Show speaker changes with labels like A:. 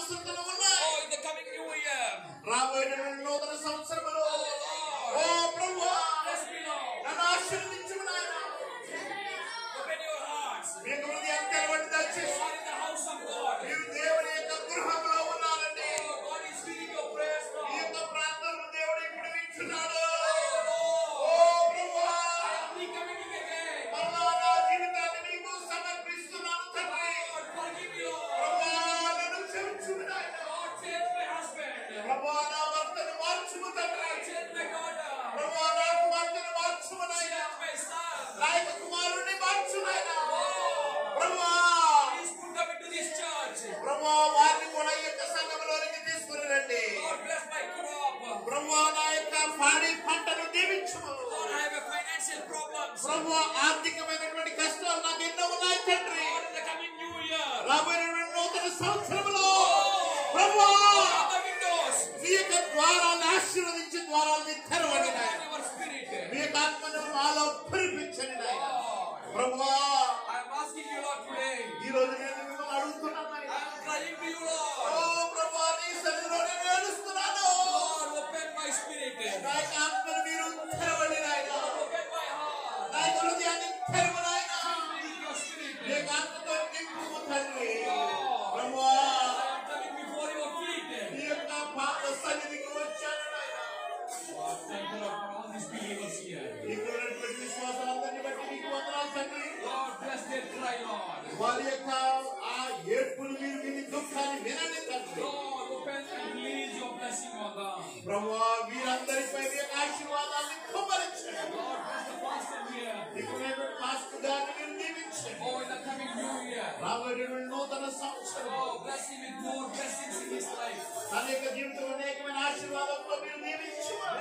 A: అవసరతలు ఉన్నాయి
B: Oh, in the coming new year.
A: రాబోయేటువంటి నూతన సంవత్సరములో
B: Oh,
A: ఓ
B: Lord.
A: ప్రభువా
B: Bless me, Lord.
A: నన్ను ఆశీర్వదించు నాయన
B: Open your hearts.
A: మీకు హృదయం తెరవండి
B: You
A: దయచేసి
B: are in the house of God.
A: మీరు దేవుని యొక్క గృహంలో ఉన్నారండి
B: Oh, God is hearing your prayers,
A: ఈ
B: Lord.
A: యొక్క ప్రార్థనను దేవుడు ఇప్పుడు వింటున్నాడు
B: Oh,
A: ఓ
B: Lord.
A: ప్రభువా
B: I am recommitting again.
A: మరలా నా జీవితాన్ని మీకు సమర్పిస్తున్నాను తండ్రి
B: Lord, forgive me, Lord.
A: ప్రభువా నన్ను క్షమించుము నాయన
B: Lord, change my husband.
A: ప్రభువా నా భర్తను మార్చుము తండ్రి
B: Change my daughter.
A: ప్రభువా నా కుమార్తెను మార్చుము నాయన
B: Change my son.
A: నా యొక్క కుమారుణ్ణి మార్చు నాయన ప్రభువా
B: Please put them into this church.
A: ప్రభువా వారిని కూడా ఈ యొక్క సంఘంలోనికి తీసుకుని రండి
B: Lord, bless my crop.
A: ప్రభువా నా యొక్క పాడి పంటను దీవించుము
B: Lord, I have a financial problems.
A: ప్రభువా ఆర్థికమైనటువంటి కష్టాలు నాకు ఎన్నో ఉన్నాయి తండ్రి
B: Lord, in the coming new year.
A: రాబోయేటువంటి నూతన సంవత్సరంలో ప్రభువా
B: Open the windows.
A: మీ యొక్క ద్వారాన్ని ఆశీర్వదించి ద్వారాన్ని తెరవండి
B: Open
A: నాయన
B: our spirit.
A: మీ యొక్క ఆత్మను మాలో కురిపించండి నాయన
B: Lord,
A: ప్రభువా
B: I am asking you, Lord, today.
A: ఈ రోజు నేను మిమ్మల్ని అడుగుతున్నాను నాయన.
B: I am crying to you,
A: oh
B: Lord.
A: ప్రభువా నీ సన్నిధిలో నేను ఏడుస్తున్నాను
B: Lord, open my spirit.
A: నా యొక్క ఆత్మను మీరు తెరవండి నాయన
B: Open my heart.
A: నా యొక్క హృదయాన్ని తెరవు నాయన
B: With your spirit.
A: మీ యొక్క ఆత్మతో నింపుము తండ్రి
B: Lord,
A: ప్రభువా
B: I am coming before your feet.
A: నీ యొక్క పాద సన్నిధికి వచ్చాను నాయన
B: Lord, thank you, Lord, for all these believers here.
A: ఇక్కడ ఉన్నటువంటి విశ్వాసాలందరినీ బట్టి మీకు వందనాలు తండ్రి
B: Lord, bless their cry, Lord.
A: వారి యొక్క ఆ ఏడ్పులు మీరు విని దుఃఖాన్ని వినండి తండ్రి
B: Lord, open and release your blessing on them.
A: ప్రభువా వీరందరిపై మీ యొక్క ఆశీర్వాదాన్ని కుమ్మరించండి
B: Lord, bless the pastor here.
A: ఇక్కడ ఉన్నటువంటి మాస్టర్ గారిని మీరు దీవించండి
B: Oh, in the coming new year.
A: రాబోయేటువంటి నూతన సంవత్సరం
B: Oh, bless him with more blessings in his life.
A: తన యొక్క జీవితం అనేకమైన ఆశీర్వాదంలో మీరు దీవించమని